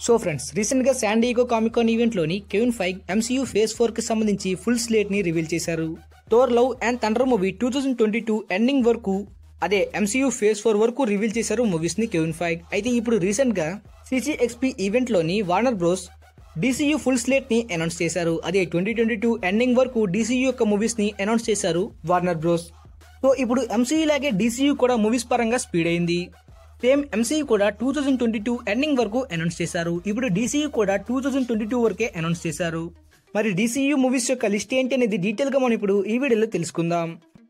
so friends recent గా San Diego Comic Con event లోని Kevin Feige MCU phase four కి సంబంధించి ఫుల్ స్లేట్ ని రివీల్ చేశారు Thor Love and Thunder movie two thousand twenty two ending వరకు అదే ఎంసీయూ ఫేజ్ ఫోర్ వరకు రివీల్ చేశారు మూవీస్ ని కెవిన్ ఫైగ్ అయితే ఇప్పుడు రీసెంట్ గా సిసిఎక్స్పీ ఈవెంట్ లోని Warner Bros DCU full slate ని అనౌన్స్ చేశారు అదే ట్వంటీ ట్వంటీ టూ ఎండింగ్ వరకు డీసీయూ యొక్క మూవీస్ ని అనౌన్స్ చేశారు వార్నర్ బ్రోస్ సో ఇప్పుడు ఎంసీయూ లాగే డీసీయూ కూడా మూవీస్ పరంగా స్పీడ్ అయింది సేమ్ ఎంసీయూ కూడా two thousand twenty two ending వరకు అనౌన్స్ చేశారు ఇప్పుడు డీసీయూ కూడా టూ థౌజండ్ ట్వంటీ టూ వరకే అనౌన్స్ చేశారు మరి డీసీయూ మూవీస్ యొక్క లిస్ట్ ఏంటి అనేది డీటెయిల్ గా మనం ఇప్పుడు ఈ వీడియోలో తెలుసుకుందాం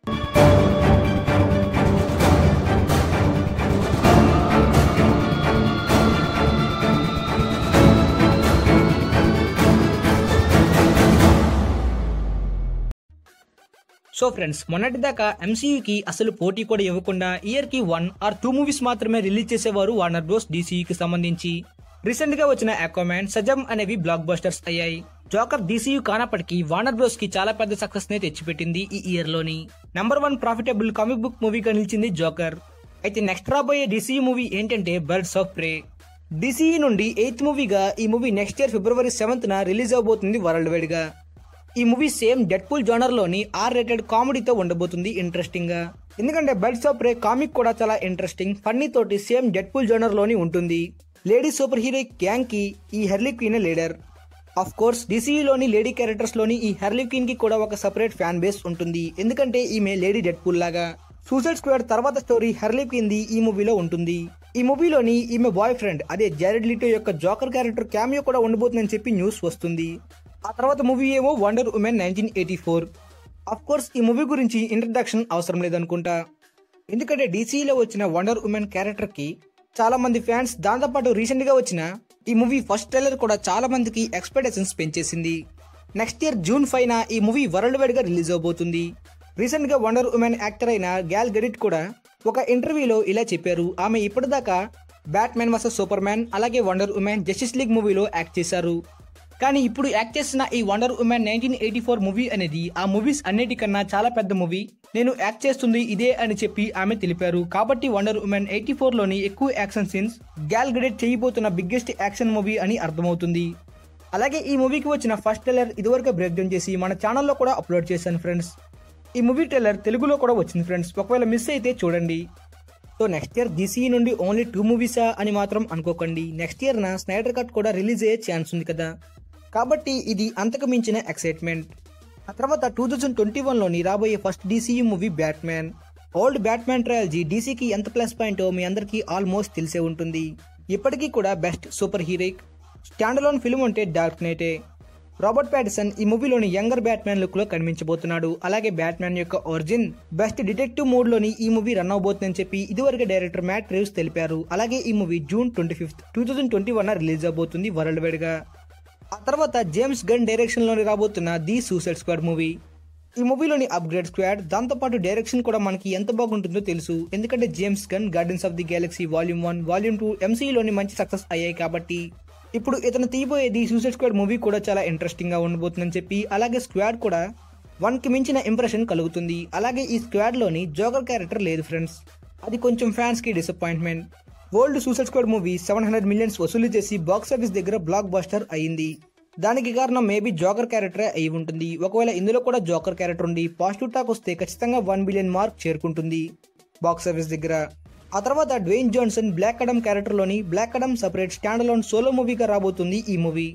సో ఫ్రెండ్స్ మొన్నటిదాకా ఎంసీయూకి అసలు పోటీ కూడా ఇవ్వకుండా ఇయర్ కి వన్ ఆర్ టూ మూవీస్ మాత్రమే రిలీజ్ చేసేవారు వార్నర్ బ్రోస్ డీసీయూకి సంబంధించి రీసెంట్ గా వచ్చిన అక్వామ్యాన్ సజమ్ అనేవి బ్లాక్ బస్టర్స్ అయ్యాయి జోకర్ డీసీయూ కానప్పటికీ వార్నర్ బ్రోస్ కి చాలా పెద్ద సక్సెస్ ని తెచ్చిపెట్టింది ఈ ఇయర్ లోని number one profitable comic book మూవీగా నిలిచింది జోకర్ అయితే నెక్స్ట్ రాబోయే డీసీయూ మూవీ ఏంటంటే బర్డ్స్ ఆఫ్ ప్రే డీసీయూ నుండి ఎయిత్ మూవీగా ఈ movie next year February seventh న రిలీజ్ అవబోతుంది వరల్డ్ వైడ్ గా ఈ మూవీ సేమ్ డెడ్పూల్ జోనర్ లోని ఆర్ రేటెడ్ కామెడీతో ఉండబోతుంది ఇంట్రెస్టింగ్ గా ఎందుకంటే బర్డ్స్ ఆఫ్ ప్రే కామిక్ కూడా చాలా ఇంట్రెస్టింగ్ ఫన్నీ తోటి సేమ్ డెడ్పూల్ జోనర్ లోని ఉంటుంది లేడీ సూపర్ హీరో గ్యాంగ్ కి ఈ Harley Quinn leader of course డీసీలోని లేడీ క్యారెక్టర్స్ లోని ఈ హెర్లీ క్వీన్ కి కూడా ఒక సపరేట్ ఫ్యాన్ బేస్ ఉంటుంది ఎందుకంటే ఈమె లేడీ డెడ్పూల్ లాగా సూసైడ్ స్క్వాడ్ తర్వాత స్టోరీ హెర్లీ క్వీన్ ది ఈ మూవీలో ఉంటుంది ఈ మూవీలోని ఈమె బాయ్ ఫ్రెండ్ అదే జారెడ్ లిటో యొక్క జోకర్ క్యారెక్టర్ క్యామియో కూడా ఉండబోతుందని చెప్పి న్యూస్ వస్తుంది ఆ తర్వాత మూవీ ఏమో Wonder Woman nineteen eighty four of course ఈ మూవీ గురించి ఇంట్రడక్షన్ అవసరం లేదనుకుంటా ఎందుకంటే డీసీలో వచ్చిన వండర్ ఉమెన్ క్యారెక్టర్ కి చాలా మంది ఫ్యాన్స్ దాంతోపాటు రీసెంట్ గా వచ్చిన ఈ మూవీ ఫస్ట్ ట్రైలర్ కూడా చాలా మందికి ఎక్స్పెక్టేషన్స్ పెంచేసింది నెక్స్ట్ ఇయర్ జూన్ ఫైవ్ ఈ మూవీ వరల్డ్ వైడ్ గా రిలీజ్ అవబోతుంది రీసెంట్ గా వండర్ ఉమెన్ యాక్టర్ అయిన గ్యాల్ గడిట్ కూడా ఒక ఇంటర్వ్యూలో ఇలా చెప్పారు ఆమె ఇప్పటిదాకా బ్యాట్మెన్ వర్సెస్ సూపర్ మ్యాన్ అలాగే వండర్ ఉమెన్ జస్టిస్ లీగ్ మూవీలో యాక్ట్ చేశారు కానీ ఇప్పుడు యాక్ట్ చేసిన ఈ Wonder Woman nineteen eighty four movie అనేది ఆ మూవీస్ అన్నిటికన్నా చాలా పెద్ద మూవీ నేను యాక్ట్ చేస్తుంది ఇదే అని చెప్పి ఆమె తెలిపారు కాబట్టి వండర్ ఉమెన్ ఎయిటీ ఫోర్ లోని ఎక్కువ యాక్షన్ సీన్స్ గ్యాల్ గ్రేడ్ చేయబోతున్న బిగ్గెస్ట్ యాక్షన్ మూవీ అని అర్థమవుతుంది అలాగే ఈ మూవీకి వచ్చిన ఫస్ట్ ట్రైలర్ ఇదివరకు బ్రేక్ డౌన్ చేసి మన ఛానల్లో కూడా అప్లోడ్ చేశాను ఫ్రెండ్స్ ఈ మూవీ ట్రైలర్ తెలుగులో కూడా వచ్చింది ఫ్రెండ్స్ ఒకవేళ మిస్ అయితే చూడండి సో నెక్స్ట్ ఇయర్ డీసీ నుండి ఓన్లీ టూ మూవీసా అని మాత్రం అనుకోకండి నెక్స్ట్ ఇయర్ నా స్నైడర్ కట్ కూడా రిలీజ్ అయ్యే ఛాన్స్ ఉంది కదా కాబట్టి ఇది అంతకు మించిన ఎక్సైట్మెంట్ ఆ తర్వాత టూ థౌజండ్ ట్వంటీ వన్లోని రాబోయే first DCU movie Batman old Batman trilogy డీసీకి ఎంత ప్లస్ పాయింటో మీ అందరికీ ఆల్మోస్ట్ తెలిసే ఉంటుంది ఇప్పటికీ కూడా best super heroic standalone film అంటే డార్క్ నైటే రాబర్ట్ ప్యాటిసన్ ఈ మూవీలోని యంగర్ బ్యాట్మ్యాన్ లుక్ లో కనిపించబోతున్నాడు అలాగే బ్యాట్మ్యాన్ యొక్క ఒరిజిన్ బెస్ట్ డిటెక్టివ్ మోడ్ లోని ఈ మూవీ రన్ అవబోతుందని చెప్పి ఇదివరకు డైరెక్టర్ మ్యాట్ రేవ్స్ తెలిపారు అలాగే ఈ మూవీ June twenty fifth two thousand twenty one release అవబోతుంది వరల్డ్ వైడ్ గా ఆ తర్వాత జేమ్స్ గన్ డైరెక్షన్ లోని రాబోతున్న ది సూసైడ్ స్క్వాడ్ మూవీ ఈ మూవీలోని అప్గ్రేడ్ స్క్వాడ్ దాంతోపాటు డైరెక్షన్ కూడా మనకి ఎంత బాగుంటుందో తెలుసు ఎందుకంటే James Gunn Guardians of the Galaxy volume one volume two ఎంసీలోని మంచి సక్సెస్ అయ్యాయి కాబట్టి ఇప్పుడు ఇతను తీయబోయేది సూసైడ్ స్క్వాడ్ మూవీ కూడా చాలా ఇంట్రెస్టింగ్ గా ఉండబోతుందని చెప్పి అలాగే స్క్వాడ్ కూడా వన్ కి మించిన ఇంప్రెషన్ కలుగుతుంది అలాగే ఈ స్క్వాడ్ లోని జోకర్ క్యారెక్టర్ లేదు ఫ్రెండ్స్ అది కొంచెం ఫ్యాన్స్ కి disappointment old Suicide Squad movie seven hundred millions వసూలు చేసి బాక్స్ ఆఫీస్ దగ్గర బ్లాక్ బస్టర్ అయ్యింది దానికి కారణం మేబీ జోకర్ క్యారెక్టరే అయి ఉంటుంది ఒకవేళ ఇందులో కూడా జోకర్ క్యారెక్టర్ ఉండి పాజిటివ్ టాక్ వస్తే ఖచ్చితంగా వన్ బిలియన్ మార్క్ చేరుకుంటుంది బాక్స్ ఆఫీస్ దగ్గర ఆ తర్వాత డ్వేన్ జాన్సన్ బ్లాక్ అడమ్ క్యారెక్టర్లోని Black Adam separate standalone solo మూవీగా రాబోతుంది ఈ మూవీ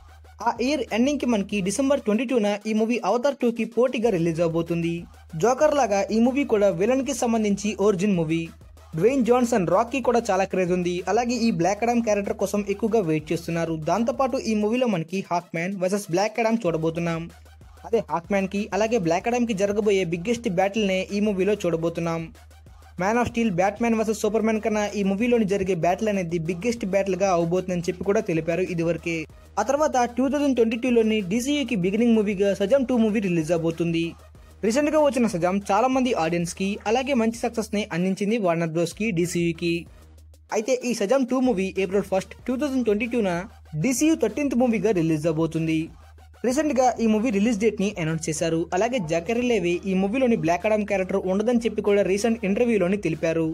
ఆ ఇయర్ ఎండింగ్ కి మనకి డిసెంబర్ ట్వంటీ టూన ఈ మూవీ అవతార్ టూ కి పోటీగా రిలీజ్ అవబోతుంది జోకర్ లాగా ఈ మూవీ కూడా విలన్ కి సంబంధించి origin movie Dwayne Johnson Rocky కూడా చాలా క్రేజ్ ఉంది అలాగే ఈ బ్లాక్ అడామ్ క్యారెక్టర్ కోసం ఎక్కువగా వెయిట్ చేస్తున్నారు దాంతోపాటు ఈ మూవీలో మనకి Hawkman versus Black Adam చూడబోతున్నాం అదే హాక్ మ్యాన్ కి అలాగే బ్లాక్ అడామ్ కి జరగబోయే బిగ్గెస్ట్ బ్యాటిల్ నే ఈ మూవీలో చూడబోతున్నాం Man of Steel Batman versus Superman కన్నా ఈ మూవీలోని జరిగే బ్యాటిల్ అనేది బిగ్గెస్ట్ బ్యాటిల్ గా అవబోతుందని చెప్పి కూడా తెలిపారు ఇదివరకే ఆ తర్వాత టూ థౌజండ్ ట్వంటీ టూలోని డీసీయూకి బిగినింగ్ మూవీగా సజాం టూ మూవీ రిలీజ్ అవబోతుంది రీసెంట్ గా వచ్చిన సజాం చాలా మంది ఆడియన్స్ కి అలాగే మంచి సక్సెస్ ని అందించింది వార్నర్ బ్రోస్ కి డీసీయూకి అయితే ఈ Shazam two movie April first two thousand twenty టూన డీసీయూ థర్టీన్త్ మూవీగా రిలీజ్ అవబోతుంది రీసెంట్ గా ఈ మూవీ రిలీజ్ డేట్ ని అనౌన్స్ చేశారు అలాగే జకరీ లేవి ఈ మూవీలోని బ్లాక్ అడామ్ క్యారెక్టర్ ఉండదని చెప్పి కూడా రీసెంట్ ఇంటర్వ్యూలోని తెలిపారు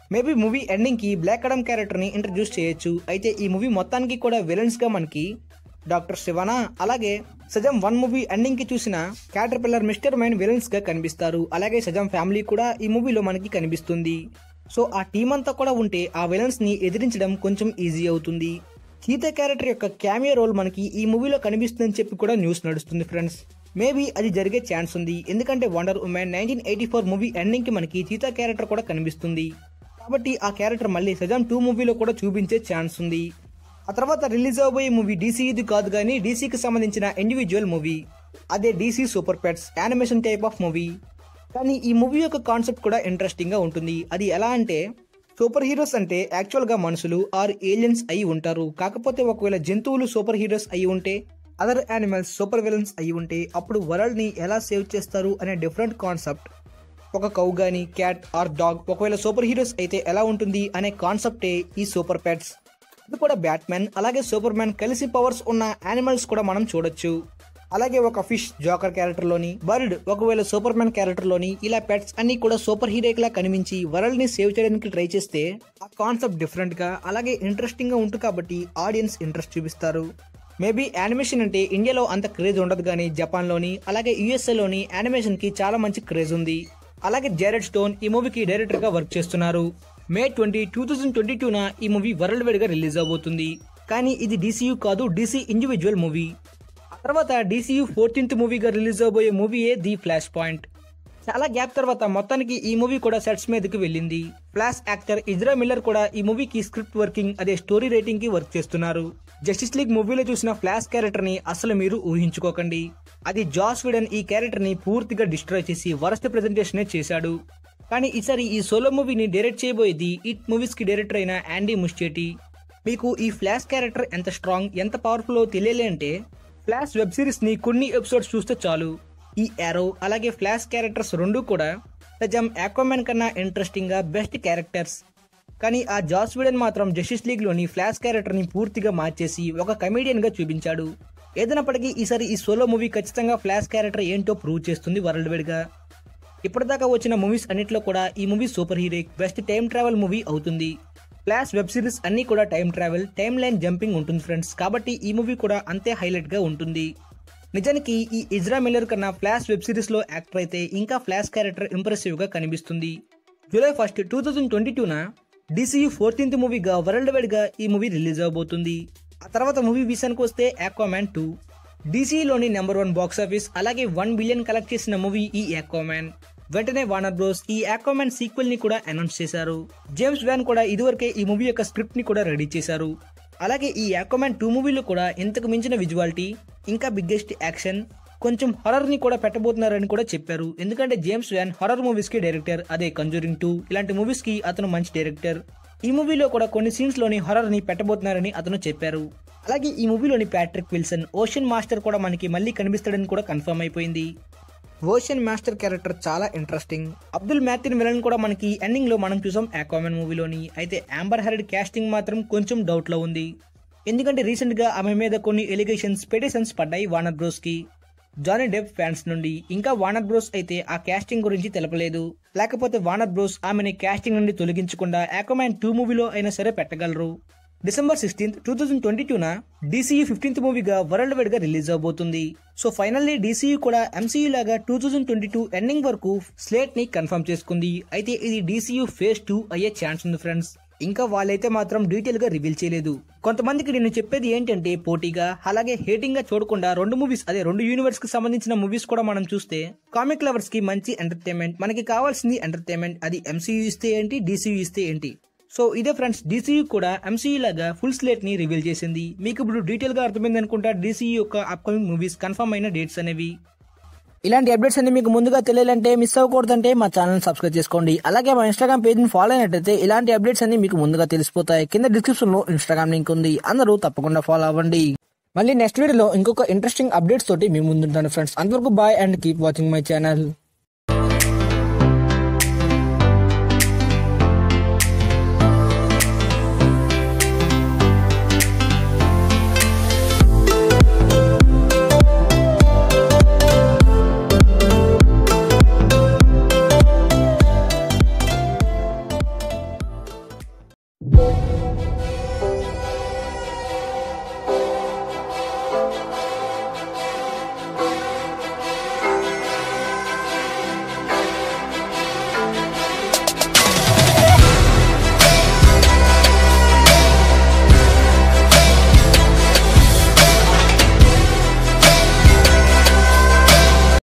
మేబీ మూవీ ఎండింగ్ కి బ్లాక్ అడమ్ క్యారెక్టర్ ని ఇంట్రడ్యూస్ చేయొచ్చు అయితే ఈ మూవీ మొత్తానికి కూడా విలన్స్ గా మనకి డాక్టర్ శివన అలాగే సజం వన్ మూవీ ఎండింగ్ కి చూసిన caterpillar Mister Mind villains గా కనిపిస్తారు అలాగే సజం ఫ్యామిలీ కూడా ఈ మూవీలో మనకి కనిపిస్తుంది సో ఆ టీం అంతా కూడా ఉంటే ఆ విలన్స్ ని ఎదిరించడం కొంచెం ఈజీ అవుతుంది సీత క్యారెక్టర్ యొక్క క్యామియో రోల్ మనకి ఈ మూవీలో కనిపిస్తుందని చెప్పి కూడా న్యూస్ నడుస్తుంది ఫ్రెండ్స్ మేబీ అది జరిగే ఛాన్స్ ఉంది ఎందుకంటే Wonder Woman nineteen eighty four movie ending కి మనకి సీత క్యారెక్టర్ కూడా కనిపిస్తుంది కాబట్టి ఆ క్యారెక్టర్ మళ్ళీ సజాం టూ మూవీలో కూడా చూపించే ఛాన్స్ ఉంది ఆ తర్వాత రిలీజ్ అవబోయే మూవీ డీసీది కాదు కానీ డీసీకి సంబంధించిన ఇండివిజువల్ మూవీ అదే DC Super Pets animation type of movie కానీ ఈ మూవీ యొక్క కాన్సెప్ట్ కూడా ఇంట్రెస్టింగ్ గా ఉంటుంది అది ఎలా అంటే సూపర్ హీరోస్ అంటే యాక్చువల్ గా మనుషులు ఆర్ ఏలియన్స్ అయి ఉంటారు కాకపోతే ఒకవేళ జంతువులు సూపర్ హీరోస్ అయి ఉంటే అదర్ యానిమల్స్ సూపర్ విలన్స్ అయి ఉంటే అప్పుడు వరల్డ్ ని ఎలా సేవ్ చేస్తారు అనే డిఫరెంట్ కాన్సెప్ట్ ఒక కౌ గాని క్యాట్ ఆర్ డాగ్ ఒకవేళ సూపర్ హీరోస్ అయితే ఎలా ఉంటుంది అనే కాన్సెప్టే ఈ సూపర్ పెట్స్ ఇది కూడా బ్యాట్మెన్ అలాగే సూపర్ మ్యాన్ కలిసి పవర్స్ ఉన్న యానిమల్స్ కూడా మనం చూడొచ్చు అలాగే ఒక ఫిష్ జోకర్ క్యారెక్టర్ లోని బర్డ్ ఒకవేళ సూపర్ మ్యాన్ క్యారెక్టర్ లోని ఇలా పెట్స్ అన్ని కూడా సూపర్ హీరోక్ లా కనిపించి వరల్డ్ ని సేవ్ చేయడానికి ట్రై చేస్తే ఆ కాన్సెప్ట్ డిఫరెంట్ గా అలాగే ఇంట్రెస్టింగ్ గా ఉంటుంది కాబట్టి ఆడియన్స్ ఇంట్రెస్ట్ చూపిస్తారు మేబీ యానిమేషన్ అంటే ఇండియాలో అంత క్రేజ్ ఉండదు కానీ జపాన్ లోని అలాగే యుఎస్ఏ లోని యానిమేషన్ కి చాలా మంచి క్రేజ్ ఉంది అలాగే జారెడ్ స్టోన్ ఈ మూవీకి డైరెక్టర్ గా వర్క్ చేస్తున్నారు May twenty two thousand twenty టూన ఈ మూవీ వరల్డ్ వైడ్ గా రిలీజ్ అవబోతుంది కానీ ఇది డీసీయూ కాదు డీసీ ఇండివిజువల్ మూవీ ఆ తర్వాత డీసీయూ ఫోర్టీన్త్ మూవీగా రిలీజ్ అవబోయే మూవీయే ది ఫ్లాష్ పాయింట్ చాలా గ్యాప్ తర్వాత మొత్తానికి ఈ మూవీ కూడా సెట్స్ మీదకి వెళ్ళింది ఫ్లాష్ యాక్టర్ ఇజ్రా మిల్లర్ కూడా ఈ మూవీకి స్క్రిప్ట్ వర్కింగ్ అదే స్టోరీ రైటింగ్ కి వర్క్ చేస్తున్నారు జస్టిస్ లీగ్ మూవీలో చూసిన ఫ్లాష్ క్యారెక్టర్ ని అసలు మీరు ఊహించుకోకండి అది జాస్ విడన్ ఈ క్యారెక్టర్ ని పూర్తిగా డిస్ట్రాయ్ చేసి వరస్ట్ ప్రెజెంటేషన్ చేశాడు కానీ ఈసారి ఈ సోలో మూవీని డైరెక్ట్ చేయబోయేది ఇట్ మూవీస్ కి డైరెక్టర్ అయిన యాండీ ముస్చేటి మీకు ఈ ఫ్లాష్ క్యారెక్టర్ ఎంత స్ట్రాంగ్ ఎంత పవర్ఫుల్ తెలియాలి అంటే ఫ్లాష్ వెబ్ సిరీస్ ని కొన్ని ఎపిసోడ్స్ చూస్తే చాలు ఈ యారో అలాగే ఫ్లాష్ క్యారెక్టర్స్ రెండు కూడా సజం ఆక్వామెన్ కన్నా ఇంట్రెస్టింగ్ గా బెస్ట్ క్యారెక్టర్స్ కానీ ఆ జాస్ విడన్ మాత్రం జస్టిస్ లీగ్ లోని ఫ్లాష్ క్యారెక్టర్ ని పూర్తిగా మార్చేసి ఒక కమేడియన్ గా చూపించాడు ఏదైనప్పటికీ ఈసారి ఈ సోలో మూవీ ఖచ్చితంగా ఫ్లాష్ క్యారెక్టర్ ఏంటో ప్రూవ్ చేస్తుంది వరల్డ్ వైడ్ గా ఇప్పటిదాకా వచ్చిన మూవీస్ అన్నిట్లో కూడా ఈ movie super heroic best time travel movie అవుతుంది ఫ్లాష్ వెబ్ సిరీస్ అన్ని కూడా time travel timeline jumping ఉంటుంది ఫ్రెండ్స్ కాబట్టి ఈ మూవీ కూడా అంతే హైలైట్ గా ఉంటుంది నిజానికి ఈ ఇజ్రా మిల్లర్ కన్నా ఫ్లాష్ వెబ్ సిరీస్ లో యాక్టర్ అయితే ఇంకా ఫ్లాష్ క్యారెక్టర్ ఇంప్రెసివ్ గా కనిపిస్తుంది July first two thousand twenty టూన డీసీయూ ఫోర్టీన్త్ మూవీగా వరల్డ్ వైడ్ గా ఈ మూవీ రిలీజ్ అవబోతుంది ఆ తర్వాత మూవీ విషయానికి వస్తే ఆక్వామ్యాన్ టూ డీసీలోని నెంబర్ వన్ బాక్స్ ఆఫీస్ అలాగే వన్ బిలియన్ కలెక్ట్ చేసిన మూవీ ఈ ఆక్వామ్యాన్ వెంటనే వార్నర్ బ్రోస్ ఈ ఆక్వామ్యాన్ సీక్వెల్ ని కూడా అనౌన్స్ చేశారు జేమ్స్ వ్యాన్ కూడా ఇదివరకే ఈ మూవీ యొక్క స్క్రిప్ట్ ని కూడా రెడీ చేశారు అలాగే ఈ ఆక్వామ్యాన్ టూ మూవీలో కూడా ఇంతకు మించిన విజువాలిటీ ఇంకా బిగ్గెస్ట్ యాక్షన్ కొంచెం హర్రర్ ని కూడా పెట్టబోతున్నారని కూడా చెప్పారు ఎందుకంటే జేమ్స్ వ్యాన్ హర్రర్ మూవీస్ కి డైరెక్టర్ అదే కంజూరింగ్ టూ ఇలాంటి మూవీస్ కి అతను మంచి డైరెక్టర్ ఈ మూవీలో కూడా కొన్ని సీన్స్ లోని హర్రర్ ని పెట్టబోతున్నారని అతను చెప్పారు అలాగే ఈ మూవీలోని ప్యాట్రిక్ విల్సన్ ఓషన్ మాస్టర్ కూడా మనకి మళ్ళీ కనిపిస్తాడని కూడా కన్ఫర్మ్ అయిపోయింది ఓషన్ మాస్టర్ క్యారెక్టర్ చాలా ఇంట్రెస్టింగ్ అబ్దుల్ మ్యాథిన్ విలన్ కూడా మనకి ఎండింగ్ లో మనం చూసాం ఆక్వామెన్ మూవీలోని అయితే ఆంబర్ హెర్డ్ క్యాస్టింగ్ మాత్రం కొంచెం డౌట్ లో ఉంది ఎందుకంటే రీసెంట్ గా ఆమె మీద కొన్ని ఎలిగేషన్స్ పెటిషన్స్ పడ్డాయి వార్నర్ బ్రోస్ కి జానీ డెప్ ఫ్యాన్స్ నుండి ఇంకా వార్నర్ బ్రోస్ అయితే ఆ కాస్టింగ్ గురించి తెలపలేదు లేకపోతే వార్నర్ బ్రోస్ ఆమెని కాస్టింగ్ నుండి తొలగించకుండా ఆక్వామ్యాన్ టూ మూవీలో అయినా సరే పెట్టగలరు December sixteenth two thousand twenty టూన డీసీయూ ఫిఫ్టీన్త్ మూవీగా వరల్డ్ వైడ్ గా రిలీజ్ అవబోతుంది సో ఫైనల్లీ డీసీయూ కూడా ఎంసీయూ లాగా two thousand twenty two ending వరకు స్లేట్ ని కన్ఫర్మ్ చేసుకుంది అయితే ఇది డీసీయూ ఫేజ్ టూ అయ్యే ఛాన్స్ ఉంది ఫ్రెండ్స్ ఇంకా వాళ్ళైతే మాత్రం డీటెయిల్ గా రివీల్ చేయలేదు కొంతమందికి నేను చెప్పేది ఏంటంటే పోటీగా అలాగే హేటింగ్ గా చూడకుండా రెండు మూవీస్ అదే రెండు యూనివర్స్ కి సంబంధించిన మూవీస్ కూడా మనం చూస్తే కామిక్ లవర్స్ కి మంచి ఎంటర్టైన్మెంట్ మనకి కావాల్సింది ఎంటర్టైన్మెంట్ అది ఎంసీయూ ఇస్తే ఏంటి డీసీయూ ఇస్తే ఏంటి సో ఇదే ఫ్రెండ్స్ డీసీయూ కూడా ఎంసీయూ లాగా ఫుల్ స్లేట్ ని రివీల్ చేసింది మీకు ఇప్పుడు డీటెయిల్ గా అర్థమైంది అనుకుంటా డీసీయూ యొక్క అప్కమింగ్ మూవీస్ కన్ఫర్మ్ అయిన డేట్స్ అనేవి ఇలాంటి అప్డేట్స్ అన్ని మీకు ముందుగా తెలియాలంటే మిస్ అవ్వకూడదంటే మా ఛానల్ సబ్స్క్రైబ్ చేసుకోండి అలాగే మా ఇన్స్టాగ్రామ్ పేజ్ ని ఫాలో అయినట్టయితే ఇలాంటి అప్డేట్స్ అన్ని మీకు ముందుగా తెలిసిపోతాయి కింద డిస్క్రిప్షన్ లో ఇన్స్టాగ్రామ్ లింక్ ఉంది అందరూ తప్పకుండా ఫాలో అవ్వండి మళ్ళీ నెక్స్ట్ వీడియోలో ఇంకొక ఇంట్రెస్టింగ్ అప్డేట్స్ తోటి మీ ముందుంటాను ఫ్రెండ్స్ అంతవరకు bye and keep watching my channel